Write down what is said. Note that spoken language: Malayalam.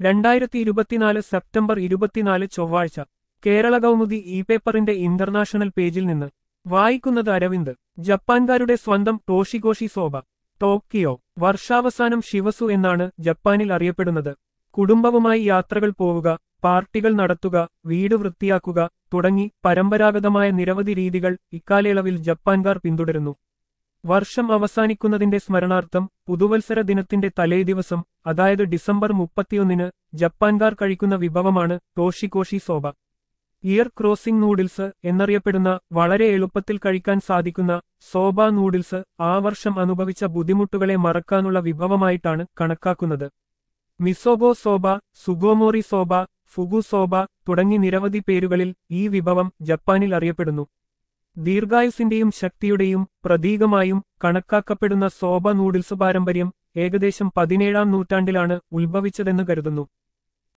രണ്ടായിരത്തി ഇരുപത്തിനാല് സെപ്റ്റംബർ ഇരുപത്തിനാല് ചൊവ്വാഴ്ച കേരള കൗമുദി ഇ പേപ്പറിന്റെ ഇന്റർനാഷണൽ പേജിൽ നിന്ന് വായിക്കുന്നത് അരവിന്ദ് ജപ്പാൻകാരുടെ സ്വന്തം ടോഷിഗോഷി സോബ ടോക്കിയോ വർഷാവസാനം ശിവസു എന്നാണ് ജപ്പാനിൽ അറിയപ്പെടുന്നത് കുടുംബവുമായി യാത്രകൾ പോവുക പാർട്ടികൾ നടത്തുക വീട് വൃത്തിയാക്കുക തുടങ്ങി പരമ്പരാഗതമായ നിരവധി രീതികൾ ഇക്കാലയളവിൽ ജപ്പാൻകാർ പിന്തുടരുന്നു വർഷം അവസാനിക്കുന്നതിന്റെ സ്മരണാർത്ഥം പുതുവത്സര ദിനത്തിന്റെ തലേദിവസം അതായത് ഡിസംബർ മുപ്പത്തിയൊന്നിന് ജപ്പാൻകാർ കഴിക്കുന്ന വിഭവമാണ് toshikoshi soba year crossing noodles എന്നറിയപ്പെടുന്ന വളരെ എളുപ്പത്തിൽ കഴിക്കാൻ സാധിക്കുന്ന സോബ നൂഡിൽസ് ആ വർഷം അനുഭവിച്ച ബുദ്ധിമുട്ടുകളെ മറക്കാനുള്ള വിഭവമായിട്ടാണ് കണക്കാക്കുന്നത് മിസോബോ soba sugomori soba fugu soba തുടങ്ങി നിരവധി പേരുകളിൽ ഈ വിഭവം ജപ്പാനിൽ അറിയപ്പെടുന്നു ദീർഘായുസിന്റെയും ശക്തിയുടെയും പ്രതീകമായും കണക്കാക്കപ്പെടുന്ന സോബ നൂഡിൽസ് പാരമ്പര്യം ഏകദേശം പതിനേഴാം നൂറ്റാണ്ടിലാണ് ഉത്ഭവിച്ചതെന്ന് കരുതുന്നു